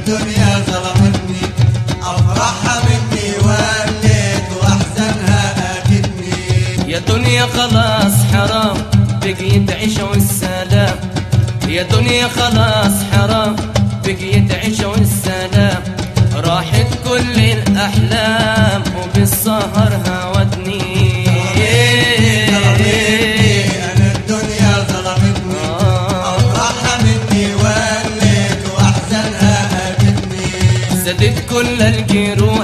الدنيا ظلمتني افرحها مني وليت واحزنها اكدني يا دنيا خلاص حرام بقيت عيشة والسلام يا دنيا خلاص حرام بقيت عيشة والسلام راحت كل الأحلام وبالسهر هودني انا الدنيا ظلمتني افرحها مني وليت واحزنها اكدني زادت كل الجروح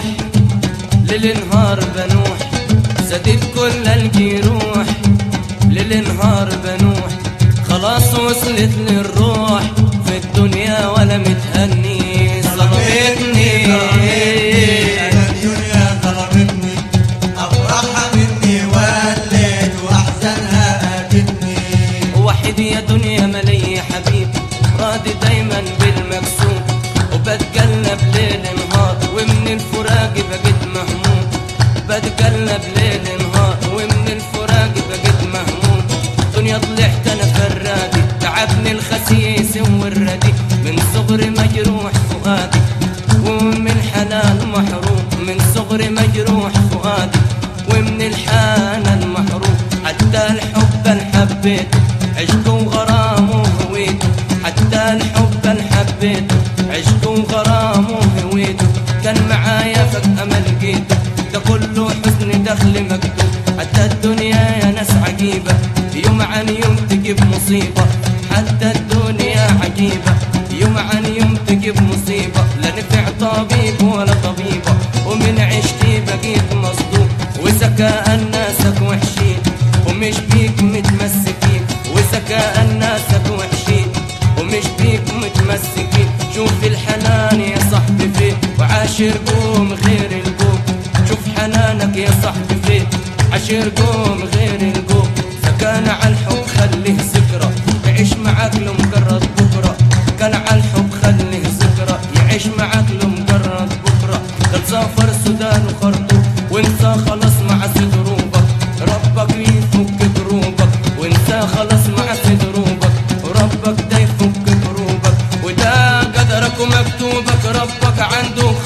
للنهار بنوح زادت كل الجروح للنهار بنوح خلاص وصلت للروح في الدنيا ولا متهني ظلمتني انا الدنيا ظلمتني افرحها مني وليت واحزنها اكدني واحد يا دنيا ملي حبيب راضي دايما بالمكسوب وبتقلب ليل نهار ومن الفراق بقيت مهموم بتقلب ليل نهار ومن الفراق بقيت مهموم دنيا طلعت انا فرادي تعبني الخسيس والردي من صغري مجروح فؤادي ومن الحنان محروم من صغري مجروح فؤادي ومن الحنان محروم حتى الحب الحبيت عشق وغرام وهويته حتى الحب الحبيت عشق وغرام وهويته كان معايا فجأة ما لقيته ده كله حزن دخل مكتوب حتى الدنيا يا ناس عجيبة يوم عن يوم تجيب مصيبة حتى الدنيا عجيبة يوم عن يوم تجيب مصيبة لا نفع طبيب ولا طبيبة ومن عشتي بقيت مصدوم وسكاء ناسك وحشين ومش بيك متمسكين وسكاء ناسك وحشين ومش بيك متمسكين شوف الحنان يا صاحبي فين وعاشر قوم غير القوم شوف حنانك يا صاحبي فين عاشر قوم غير القوم سكان على الحب خليه ذكرى يعيش معاك لمجرد بكرة كان على الحب خليه ذكرى يعيش معاك لمجرد بكرة ده سافر السودان وخرطوم وانت خلاص مع ذنوبك ربك يفك كروبك وانت خلاص مع ذنوبك وربك ده يفك كروبك وده قدرك ومكتوبك ربك عنده